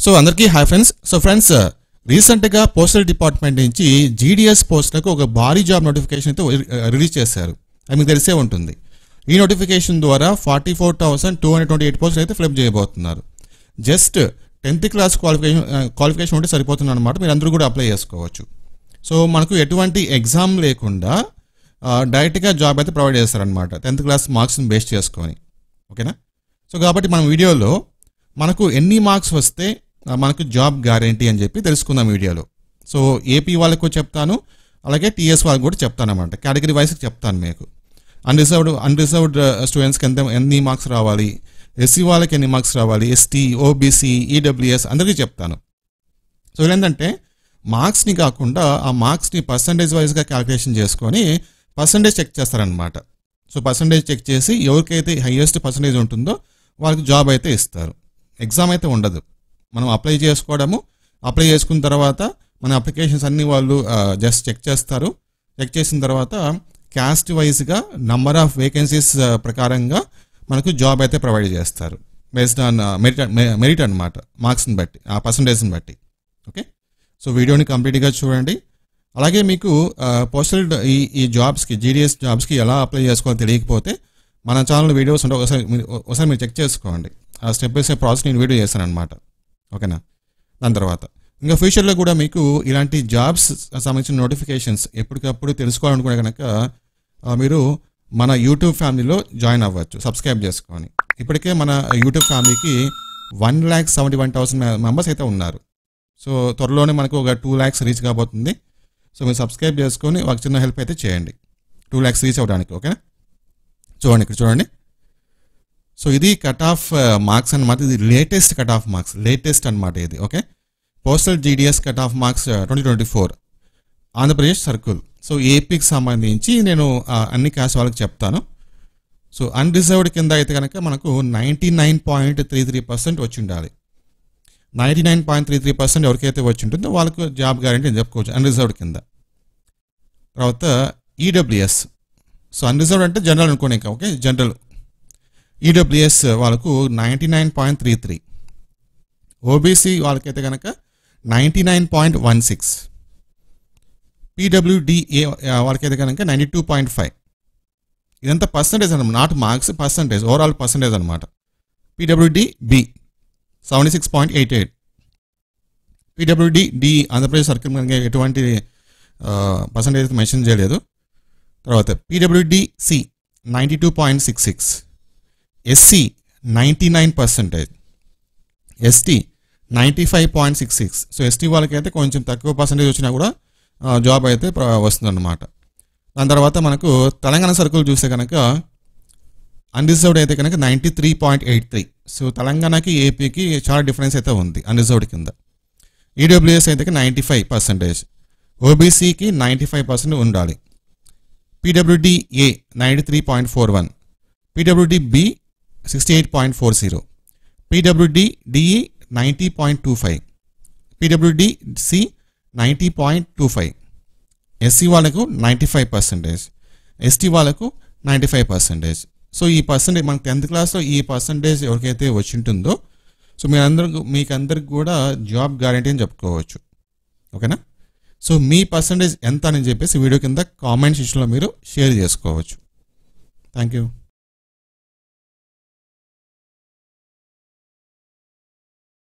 so అందరికీ hi friends so friends రీసెంట్గా postal department నుంచి జీడిఎస్ పోస్టులకు ఒక భారీ జాబ్ నోటిఫికేషన్ అయితే రిలీజ్ చేశారు అది మీకు తెలిసే ఉంటుంది ఈ నోటిఫికేషన్ ద్వారా forty four thousand two hundred twenty eight పోస్టులు అయితే ఫిలప్ చేయబోతున్నారు just tenth class qualification qualification ఉంటే సరిపోతుంది అనమాట మీరు అందరూ కూడా అప్లై చేసుకోవచ్చు సో మనకు ఎటువంటి ఎగ్జామ్ లేకుండా ఆ, డైరెక్ట్గా జాబ్ అయితే ప్రొవైడ్ చేస్తారనమాట టెన్త్ క్లాస్ మార్క్స్ని బేస్ చేసుకొని ఓకేనా సో కాబట్టి మన వీడియోలో మనకు ఎన్ని మార్క్స్ వస్తే ఆ, మనకు జాబ్ గ్యారంటీ అని చెప్పి తెలుసుకుందాం వీడియోలో సో ఏపీ వాళ్ళకు చెప్తాను అలాగే టీఎస్ వాళ్ళకి కూడా చెప్తాను అనమాట కేటగిరీ వైస్కి చెప్తాను మీకు అన్రిజర్వ్డ్ అన్రిజర్వ్డ్ స్టూడెంట్స్కి ఎంత ఎన్ని మార్క్స్ రావాలి ఎస్సీ వాళ్ళకి ఎన్ని మార్క్స్ రావాలి ఎస్టీ ఓబీసీ ఈడబ్ల్యూఎస్ అందరికీ చెప్తాను సో ఏంటంటే మార్క్స్ని కాకుండా ఆ మార్క్స్ని పర్సంటేజ్ వైజ్గా క్యాలిక్యులేషన్ చేసుకొని పర్సంటేజ్ చెక్ చేస్తారనమాట సో పర్సంటేజ్ చెక్ చేసి ఎవరికైతే హైయెస్ట్ పర్సంటేజ్ ఉంటుందో వాళ్ళకి జాబ్ అయితే ఇస్తారు ఎగ్జామ్ అయితే ఉండదు మనం అప్లై చేసుకోవడము అప్లై చేసుకున్న తర్వాత మన అప్లికేషన్స్ అన్ని వాళ్ళు జస్ట్ చెక్ చేస్తారు చెక్ చేసిన తర్వాత క్యాస్ట్ వైజ్గా నంబర్ ఆఫ్ వేకెన్సీస్ ప్రకారంగా మనకు జాబ్ అయితే ప్రొవైడ్ చేస్తారు బేస్డ్ ఆన్ మెరిట్ మెరిట్ అనమాట మార్క్స్ని బట్టి ఆ పర్సంటేజ్ని బట్టి ఓకే సో వీడియోని కంప్లీట్గా చూడండి అలాగే మీకు పోస్టల్ ఈ ఈ జాబ్స్కి జీడిఎస్ జాబ్స్కి ఎలా అప్లై చేసుకోవాలో తెలియకపోతే మన ఛానల్ వీడియోస్ ఉంటే ఒకసారి మీరు ఒకసారి మీరు చెక్ చేసుకోండి ఆ స్టెప్ బై స్టెప్ ప్రాసెస్ నేను వీడియో చేస్తాను అనమాట ఓకేనా దాని తర్వాత ఇంకా ఫ్యూచర్లో కూడా మీకు ఇలాంటి జాబ్స్ సంబంధించిన నోటిఫికేషన్స్ ఎప్పటికప్పుడు తెలుసుకోవాలనుకునే కనుక ఆ, మీరు మన యూట్యూబ్ ఫ్యామిలీలో జాయిన్ అవ్వచ్చు సబ్స్క్రైబ్ చేసుకొని ఇప్పటికే మన యూట్యూబ్ ఫ్యామిలీకి one lakh seventy one thousand members అయితే ఉన్నారు సో త్వరలోనే మనకు ఒక టూ ల్యాక్స్ రీచ్ కాబోతుంది సో మీరు సబ్స్క్రైబ్ చేసుకొని ఒక చిన్న హెల్ప్ అయితే చేయండి టూ ల్యాక్స్ రీచ్ అవ్వడానికి ఓకే చూడండి ఇక్కడ చూడండి సో ఇది కట్ ఆఫ్ మార్క్స్ అనమాట ఇది latest cut off marks latest అనమాట ఇది okay postal GDS cut off marks twenty twenty four Andhra Pradesh circle so ఏపీకి సంబంధించి నేను ఆ, అన్ని క్యాస్ట్ వాళ్ళకి చెప్తాను సో అన్రిజర్వ్డ్ కింద అయితే కనుక మనకు ninety nine point three three percent వచ్చి ఉండాలి ninety nine point three three percent ఎవరికైతే వచ్చి ఉంటుందో వాళ్ళకు జాబ్ గ్యారంటీ అని చెప్పుకోవచ్చు అన్రిజర్వ్డ్ కింద తర్వాత ఈడబ్ల్యూఎస్ సో అన్రిజర్వ్డ్ అంటే జనరల్ అనుకోండి ఇంకా ఓకే జనరల్ ఈడబ్ల్యూఎస్ వాళ్ళకు ninety nine point three three OBC వాళ్ళకైతే కనుక ninety nine point one six PWDA వాళ్ళకైతే కనుక నైంటీ టూ పాయింట్ ఫైవ్ ఇదంతా పర్సంటేజ్ అనమాట not marks percentage overall percentage అనమాట PWD B seventy six point eight eight PWD D Andhra Pradesh circle మనకి ఎటువంటి percentage mention చేయలేదు తర్వాత PWD C ninety two point six six SC ninety nine percentage ST ninety five point six six so ST వాళ్ళకైతే కొంచెం తక్కువ percentage వచ్చినా కూడా ఆ, జాబ్ అయితే ప్ర- వస్తుందన్నమాట దాని తర్వాత మనకు తెలంగాణ సర్కిల్ చూస్తే కనుక అన్రిజర్వ్డ్ అయితే కనుక ninety three point eight three so తెలంగాణకి ఏపీకి చాలా డిఫరెన్స్ అయితే ఉంది అన్రిజర్వ్డ్ కింద ఈడబ్ల్యూఎస్ అయితే నైంటీ ఫైవ్ పర్సెంటేజ్ ఓబీసీకి నైంటీ ఫైవ్ పర్సెంట్ ఉండాలి PWD A ninety three point four one PWD B sixty eight point four zero PWD DE ninety point two five PWD C ninety point two five SC వాళ్ళకు ninety five percentage ST వాళ్ళకు ninety five percentage so ఈ percentage మన tenth క్లాస్లో ఈ percentage ఎవరికైతే వచ్చి ఉంటుందో so మీ అందరికి మీకు అందరికి కూడా జాబ్ గ్యారంటీ అని చెప్పుకోవచ్చు ఓకేనా సో మీ పర్సంటేజ్ ఎంత అని చెప్పేసి వీడియో కింద కామెంట్ సెక్షన్లో మీరు షేర్ చేసుకోవచ్చు థ్యాంక్ యూ